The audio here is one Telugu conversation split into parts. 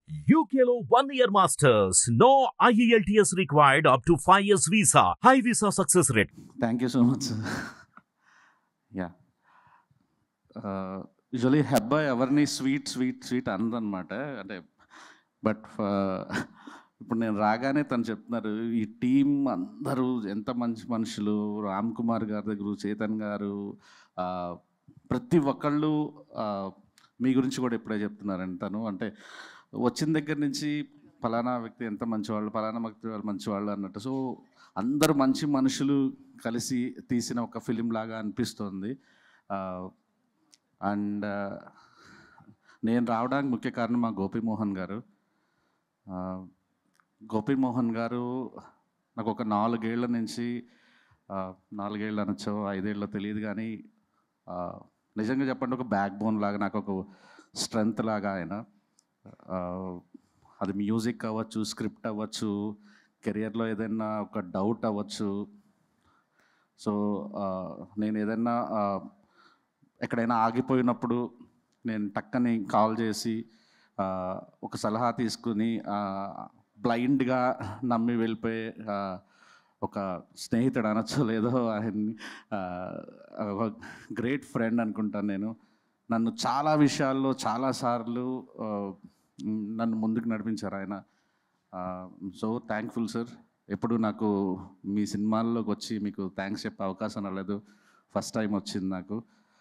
UKLO one year masters. No IELTS required up to 5 years visa. High visa success rate. Thank you so much yeah usually Hebah ఎవరిని స్వీట్ స్వీట్ స్వీట్ అనదనమాట అంటే బట్ ఇప్పుడు నేను రాగానే తను చెప్తున్నారు ఈ టీం అందరూ ఎంత మంచి మనుషులు రామ్ కుమార్ గారి దగ్గర చేతన్ గారు ఆ, ప్రతి ఒక్కళ్ళు ఆ, మీ గురించి కూడా ఇప్పుడే చెప్తున్నారండి తను అంటే వచ్చిన దగ్గర నుంచి ఫలానా వ్యక్తి ఎంత మంచివాళ్ళు ఫలానా వ్యక్తి వాళ్ళు మంచివాళ్ళు అన్నట్టు సో అందరూ మంచి మనుషులు కలిసి తీసిన ఒక ఫిలిం లాగా అనిపిస్తుంది అండ్ నేను రావడానికి ముఖ్య కారణం మా గోపీమోహన్ గారు ఆ, గోపీమోహన్ గారు నాకు ఒక నాలుగేళ్ల నుంచి ఆ, నాలుగేళ్ళు అనొచ్చో ఐదేళ్ళలో తెలియదు కానీ ఆ, నిజంగా చెప్పండి ఒక బ్యాక్ బోన్ లాగా నాకు ఒక స్ట్రెంగ్త్ లాగా ఆయన ఆ, అది మ్యూజిక్ అవ్వచ్చు స్క్రిప్ట్ అవ్వచ్చు కెరియర్లో ఏదైనా ఒక డౌట్ అవ్వచ్చు సో ఆ, నేను ఏదైనా ఆ, ఎక్కడైనా ఆగిపోయినప్పుడు నేను టక్కని కాల్ చేసి ఆ, ఒక సలహా తీసుకుని బ్లైండ్గా నమ్మి వెళ్ళిపోయే ఆ, ఒక స్నేహితుడు అనొచ్చో లేదో ఆయన్ని ఆ, ఒక గ్రేట్ ఫ్రెండ్ అనుకుంటాను నేను నన్ను చాలా విషయాల్లో చాలాసార్లు ఆ, నన్ను ముందుకు నడిపించారు ఆయన సో థ్యాంక్ఫుల్ సార్ ఎప్పుడు నాకు మీ సినిమాల్లోకి వచ్చి మీకు థ్యాంక్స్ చెప్పే అవకాశం రాలేదు ఫస్ట్ టైం వచ్చింది నాకు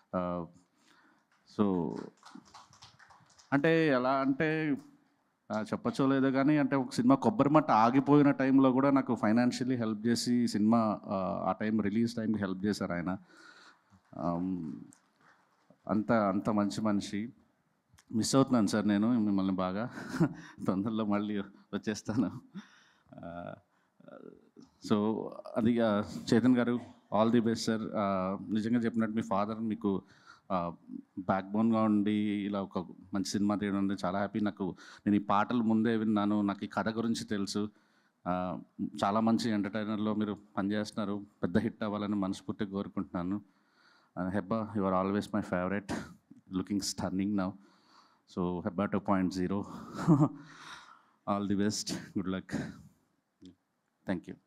సో అంటే ఎలా అంటే ఆ, చెప్పచ్చో లేదో కానీ అంటే ఒక సినిమా కొబ్బరి మట్ట ఆగిపోయిన టైంలో కూడా నాకు ఫైనాన్షియలీ హెల్ప్ చేసి సినిమా ఆ, ఆ టైం రిలీజ్ టైంకి హెల్ప్ చేశారు ఆయన ఆమ్, అంత అంత మంచి మనిషి మిస్ అవుతున్నాను సార్ నేను మిమ్మల్ని బాగా తొందరలో మళ్ళీ వచ్చేస్తాను సో అది ఆ, చేతన్ గారు ఆల్ ది బెస్ట్ సార్ నిజంగా చెప్పినట్టు మీ ఫాదర్ మీకు బ్యాక్ బోన్గా ఉండి ఇలా ఒక మంచి సినిమా తీయడం అంటే చాలా హ్యాపీ నాకు నేను ఈ పాటలు ముందే విన్నాను నాకు ఈ కథ గురించి తెలుసు ఆ, చాలా మంచి ఎంటర్టైనర్లో మీరు పనిచేస్తున్నారు పెద్ద హిట్ అవ్వాలని మనస్ఫూర్తిగా కోరుకుంటున్నాను Hebah you are always my favourite looking stunning now so Hebah two point zero all the best good luck thank you